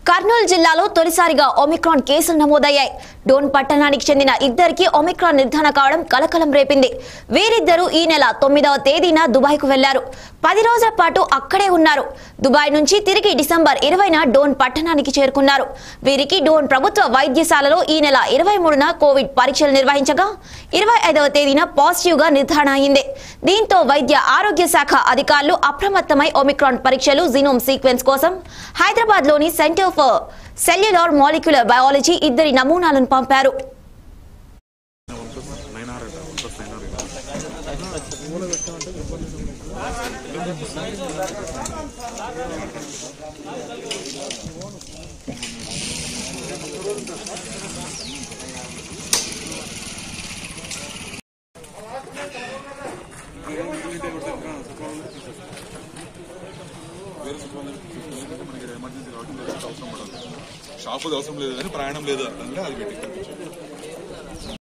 కర్నూలు జిల్లాలో తొలిసారిగా ఒమిక్రాన్ కేసులు నమోదయ్యాయి డోన్ పట్టణానికి చెందిన ఇద్దరికి ఒమిక్రాన్ నిర్ధారణ కావడం కలకలం రేపింది వీరిద్దరూ ఈ నెల తొమ్మిదవ తేదీన దుబాయ్కు వెళ్లారు పది రోజుల పాటు అక్కడే ఉన్నారు దుబాయ్ నుంచి తిరిగి డిసెంబర్ ఇరవైన డోన్ పట్టణానికి చేరుకున్నారు వీరికి డోన్ ప్రభుత్వ వైద్యశాలలో ఈ నెల ఇరవై మూడున కోవిడ్ పరీక్షలు నిర్వహించగా ఇరవై ఐదవ తేదీన పాజిటివ్ గా నిర్ధారణ అయింది దీంతో వైద్య ఆరోగ్య శాఖ అధికారులు అప్రమత్తమై ఒమిక్రాన్ పరీక్షలు జీనోమ్ సీక్వెన్స్ కోసం హైదరాబాద్ లోని centre for cellular molecular biology ఇద్దరి నమూనాలను పంపారు షాప్ అవసరం లేదు కానీ ప్రయాణం లేదు అంటే అది పెట్టి